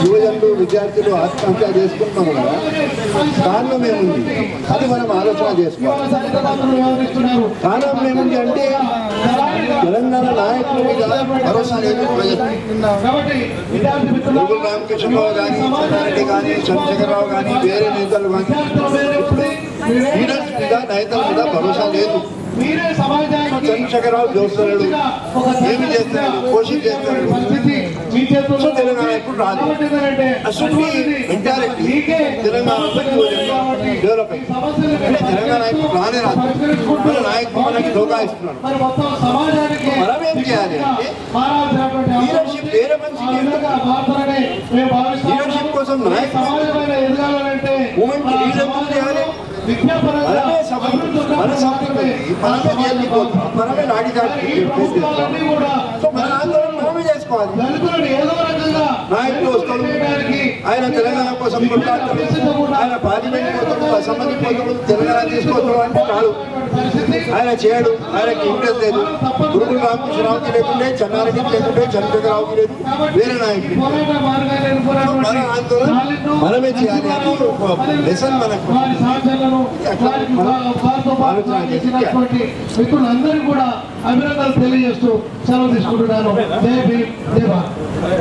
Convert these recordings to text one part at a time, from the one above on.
యువజనులు విద్యార్థులు ఆత్మహత్య చేసుకుంటున్నారు కదా కారణం ఏముంది అది మనం ఆలోచన చేసుకోవాలి కారణం ఏముంది అంటే తెలంగాణ నాయకుల మీద భరోసా లేదు ప్రజలకు గురువు రామకృష్ణరావు కానీ చెన్నారెడ్డి కానీ చంద్రశేఖరరావు కానీ వేరే నేతలు కానీ ఇప్పుడు లీడర్స్ మీద నేతల మీద భరోసా లేదు చంద్రశేఖరరావు చూస్తున్నాడు ఏమి చేస్తున్నాడు పోషిత్ చేస్తున్నాడు సో తెలంగాణ ఇప్పుడు రాదు అసలు మెంటాలిటీ తెలంగాణలో డెవలప్ అయింది అంటే తెలంగాణ ఇప్పుడు రానే రాదు మన నాయకులు మనకి ధోకా ఇస్తున్నాడు మనం ఏం చేయాలి అంటే లీడర్షిప్ వేరే మనిషికి లీడర్షిప్ కోసం నాయకులు మూమెంట్ లీడ్ ఎందుకు చేయాలి మనమే సభ్యులు మన సభ్యులు మనమే నియమిపోతాం మనమే నాటి దాటి ఫేస్ చేస్తాం సో మన ఆందోళన మనమే చేసుకోవాలి నాయకులు వస్తాడు ఆయన తెలంగాణ కోసం కొట్లాడతాడు ఆయన పార్లమెంట్ పోతాడు అసెంబ్లీ పోతాడు తెలంగాణ తీసుకొస్తాడు అంటే కాదు ఆయన చేయడు ఆయనకి ఇంట్రెస్ట్ లేదు గురుగురు రామకృష్ణరావుకి లేకుంటే చెన్నారెడ్డికి లేకుంటే చంద్రశేఖరరావుకి లేదు వేరే నాయకుడు మన ఆందోళన మనమే చేయాలి అని ఒక లెసన్ మనకు మిత్రులందరూ కూడా అభినందనలు తెలియజేస్తూ సెలవు తీసుకుంటున్నాను జై భీమ్ జై భారత్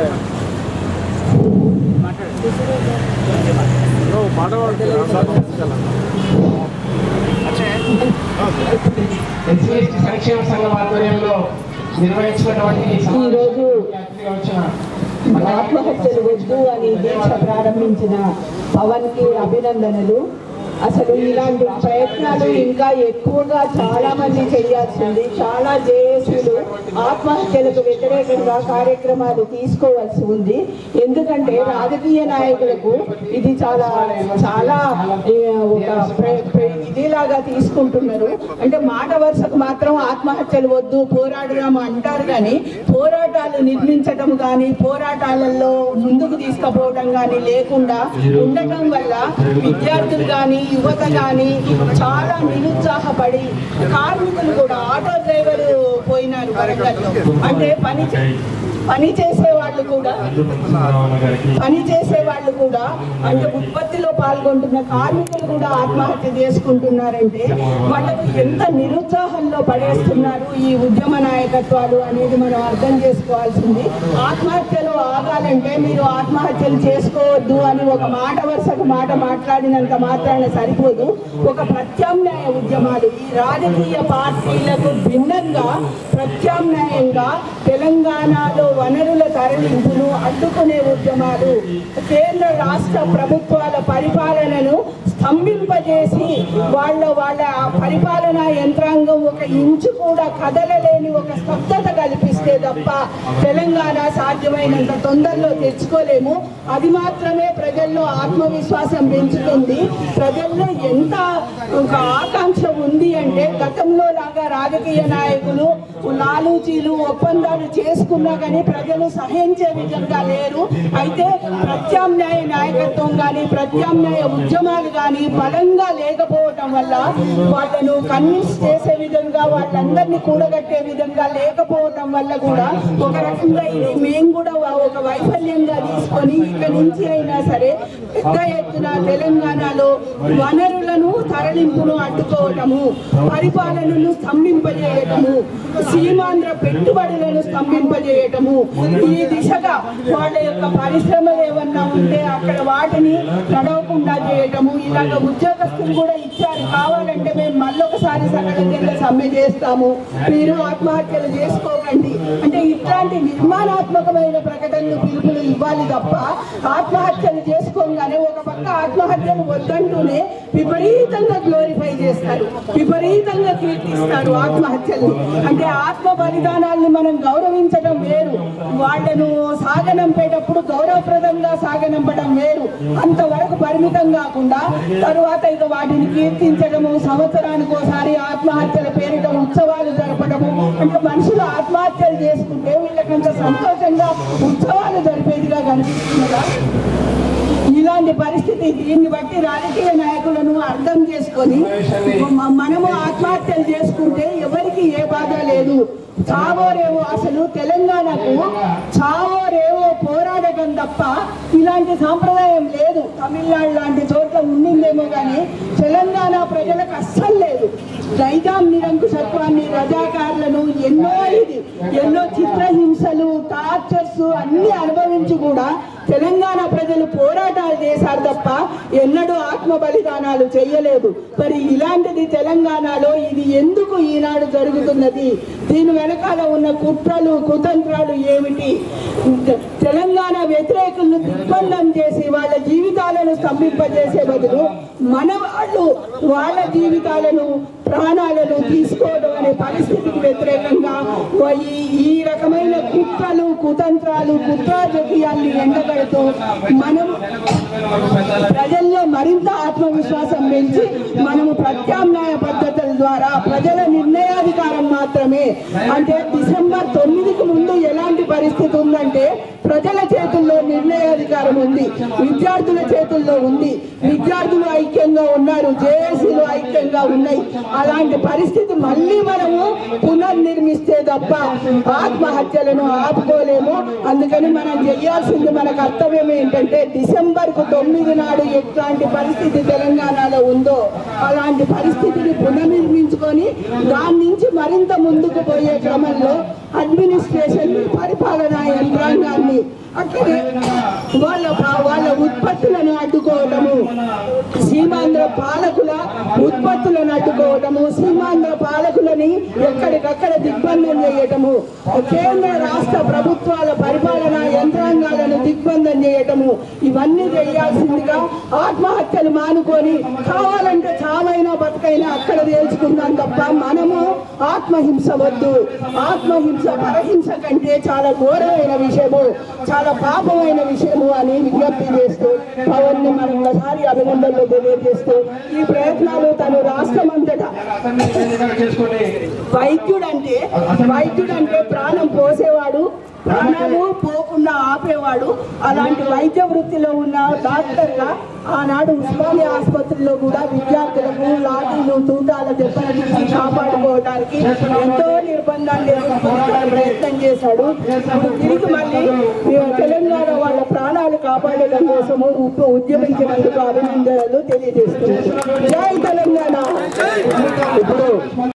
ఎస్సీ ఎస్టీ సంక్షేమ సంఘం ఆధ్వర్యంలో నిర్వహించినటువంటి ఈ ఈరోజు సమావేశానికి వచ్చిన ఆత్మహత్యలు వద్దు అని దీక్ష ప్రారంభించిన పవన్ కి అభినందనలు అసలు ఇలాంటి ప్రయత్నాలు ఇంకా ఎక్కువగా చాలా మంది చేయాల్సింది చాలా జేఏసీలు ఆత్మహత్యలకు వ్యతిరేకంగా కార్యక్రమాలు తీసుకోవాల్సి ఉంది ఎందుకంటే రాజకీయ నాయకులకు ఇది చాలా చాలా ఏ, ఒక ప్ర- ప్ర- ఇదిలాగా తీసుకుంటున్నారు అంటే మాట వరుసకు మాత్రం ఆత్మహత్యలు వద్దు పోరాడుదాము అంటారు కానీ పోరాటాలు నిర్మించటం కానీ పోరాటాలలో ముందుకు తీసుకుపోవడం కానీ లేకుండా ఉండటం వల్ల విద్యార్థులు కానీ యువత కానీ చాలా నిరుత్సాహపడి కార్మికులు కూడా ఆటో డ్రైవర్ పోయినారు వరంగల్లో అంటే పని చే- పని చేసే వాళ్ళు కూడా పని చేసే వాళ్ళు కూడా అంటే ఉత్పత్తిలో పాల్గొంటున్న కార్మికులు కూడా ఆత్మహత్య చేసుకుంటున్నారంటే వాళ్ళకు ఎంత నిరుత్సాహంలో పడేస్తున్నారు ఈ ఉద్యమ నాయకత్వాలు అనేది మనం అర్థం చేసుకోవాల్సింది ఆత్మహత్యలు ఆగాలంటే మీరు ఆత్మహత్యలు చేసుకోవద్దు అని ఒక మాట వరుసకు మాట మాట్లాడినంత మాత్రాన సరిపోదు ఒక ప్రత్యామ్నాయ ఉద్యమాలు ఈ రాజకీయ పార్టీలకు భిన్నంగా ప్రత్యామ్నాయంగా తెలంగాణలో వనరుల తరలింపును అడ్డుకునే ఉద్యమాలు కేంద్ర రాష్ట్ర ప్రభుత్వాల పరిపాలనను స్తంభింపజేసి వాళ్ళ వాళ్ళ పరిపాలనా యంత్రాంగం ఒక ఇంచు కూడా కదలలేని ఒక స్తబ్దత కల్పిస్తే తప్ప తెలంగాణ సాధ్యమైనంత తొందరలో తెచ్చుకోలేము అది మాత్రమే ప్రజల్లో ఆత్మవిశ్వాసం పెంచుతుంది ప్రజల్లో ఎంత ఒక ఆకాంక్ష ఉంది అంటే గతంలో లాగా రాజకీయ నాయకులు లాలూచీలు ఒప్పందాలు చేసుకున్నా కానీ ప్రజలు సహించే విధంగా లేరు అయితే ప్రత్యామ్నాయ నాయకత్వం కానీ ప్రత్యామ్నాయ ఉద్యమాలు కానీ బలంగా లేకపోవటం వల్ల వాళ్ళను కన్విన్స్ చేసే విధంగా వాళ్ళందరినీ కూడగట్టే విధంగా లేకపోవటం వల్ల కూడా ఒక రకంగా ఇది మేము కూడా ఒక వైఫల్యంగా తీసుకొని ఇక్కడి నుంచి అయినా సరే పెద్ద ఎత్తున తెలంగాణలో వనరులను తరలింపును అడ్డుకోవటము పరిపాలనను స్తంభింపజేయటము సీమాంధ్ర పెట్టుబడులను స్తంభింపజేయటము ఈ దిశగా వాళ్ళ యొక్క పరిశ్రమలు ఏమన్నా ఉంటే అక్కడ వాటిని నడవకుండా చేయటము ఇలాగ ఉద్యోగస్తులు కూడా ఇచ్చారు కావాలంటే మేము మళ్ళొకసారి సకల కింద సమ్మె చేస్తాము మీరు ఆత్మహత్యలు చేసుకోకండి అంటే ఇట్లాంటి నిర్మాణాత్మకమైన ప్రకటనలు పిలుపులు ఇవ్వాలి తప్ప ఆత్మహత్యలు చేసుకోగానే ఒక పక్క ఆత్మహత్యలు వద్దంటూనే విపరీతంగా గ్లోరిఫై చేస్తారు విపరీతంగా కీర్తిస్తారు ఆత్మహత్యల్ని అంటే ఆత్మ బలిదానాల్ని మనం గౌరవించడం వేరు వాళ్ళను సాగనంపేటప్పుడు గౌరవప్రదంగా సాగనంపడం వేరు అంతవరకు పరిమితం కాకుండా తరువాత ఇక వాటిని కీర్తించడము సంవత్సరానికి ఒకసారి ఆత్మహత్యల పేరిట ఉత్సవాలు జరపడము అంటే మనుషులు ఆత్మహత్యలు చేసుకుంటే వీళ్ళకంత సంతోషంగా ఉత్సవాలు జరిపేదిగా కనిపిస్తున్నదా ఇలాంటి పరిస్థితి దీన్ని బట్టి రాజకీయ నాయకులను అర్థం చేసుకొని మ- మనము ఆత్మహత్యలు చేసుకుంటే ఎవరికి ఏ బాధ లేదు చావో రేవో అసలు తెలంగాణకు చావో రేవో పోరాడటం తప్ప ఇలాంటి సాంప్రదాయం లేదు తమిళనాడు లాంటి చోట్ల ఉండిందేమో కానీ తెలంగాణ ప్రజలకు అస్సలు లేదు నైజాం నిరంకుశత్వాన్ని రజాకారులను ఎన్నో ఇది ఎన్నో చిత్రహింసలు టార్చర్స్ అన్ని అనుభవించి కూడా తెలంగాణ ప్రజలు పోరాటాలు చేశారు తప్ప ఎన్నడూ ఆత్మ బలిదానాలు చేయలేదు మరి ఇలాంటిది తెలంగాణలో ఇది ఎందుకు ఈనాడు జరుగుతున్నది దీని వెనకాల ఉన్న కుట్రలు కుతంత్రాలు ఏమిటి తెలంగాణ వ్యతిరేకులను దిగ్బంధం చేసి వాళ్ళ జీవితాలను స్తంభింపజేసే బదులు మన వాళ్ళు వాళ్ళ జీవితాలను ప్రాణాలను తీసుకోవడం అనే పరిస్థితికి వ్యతిరేకంగా ఈ ఈ రకమైన కుట్రలు కుతంత్రాలు కుట్రాజకీయాల్ని ఎండగడుతూ మనం ప్రజల్లో మరింత ఆత్మవిశ్వాసం పెంచి మనము ప్రత్యామ్నాయ పద్ధతుల ద్వారా ప్రజల నిర్ణయాధికారం మాత్రమే అంటే డిసెంబర్ తొమ్మిదికి ముందు ఎలాంటి పరిస్థితి ఉందంటే ప్రజల చేతుల్లో నిర్ణయాధికారం ఉంది విద్యార్థుల చేతుల్లో ఉంది విద్యార్థులు ఐక్యంగా ఉన్నారు జేఏసీలు ఐక్యంగా ఉన్నాయి అలాంటి పరిస్థితి మళ్ళీ మనము పునర్నిర్మిస్తే తప్ప ఆత్మహత్యలను ఆపుకోలేము అందుకని మనం చేయాల్సింది మన కర్తవ్యం ఏంటంటే డిసెంబర్ కు తొమ్మిది నాడు ఎట్లాంటి పరిస్థితి తెలంగాణలో ఉందో అలాంటి పరిస్థితిని పునర్నిర్మించుకొని దాని నుంచి మరింత ముందుకు పోయే క్రమంలో అడ్మినిస్ట్రేషన్ పరిపాలనా యంత్రాంగాన్ని అట్లనే వాళ్ళ వాళ్ళ ఉత్పత్తులను అడ్డుకోవటము సీమాంధ్ర పాలకుల ఉత్పత్తులను అడ్డుకోవటము సీమాంధ్ర పాలకులని ఎక్కడికక్కడ దిగ్బంధం చేయటము కేంద్ర రాష్ట్ర ప్రభుత్వాల పరిపాలనా యంత్రాంగాలను దిగ్బంధం చేయటము ఇవన్నీ చేయాల్సిందిగా ఆత్మహత్యలు మానుకొని కావాలంటే చావైనా బతుకైనా అక్కడ తేల్చుకుందాం తప్ప మనము ఆత్మహింస వద్దు ఆత్మహింస పరహింస కంటే చాలా ఘోరమైన విషయము చాలా పాపమైన విషయము అని విజ్ఞప్తి చేస్తూ పవన్ ని మరొకసారి అభినందనలు తెలియజేస్తూ ఈ ప్రయత్నాలు తను రాష్ట్రమంతటా వైద్యుడు అంటే వైద్యుడు అంటే ప్రాణం పోసేవాడు ప్రాణాలు పోకుండా ఆపేవాడు అలాంటి వైద్య వృత్తిలో ఉన్న డాక్టర్గా ఆనాడు ఉస్మానియా ఆసుపత్రిలో కూడా విద్యార్థులకు లాఠీలు తూటాల దెబ్బల నుంచి కాపాడుకోవడానికి ఎంతో నిర్బంధాన్ని ఎదుర్కొనే ప్రయత్నం చేశాడు ఇప్పుడు తిరిగి మళ్ళీ తెలంగాణ వాళ్ళ ప్రాణాలు కాపాడడం కోసము ఉప్పు ఉద్యమించినందుకు అభినందనలు తెలియజేస్తున్నాను జై తెలంగాణ ఇప్పుడు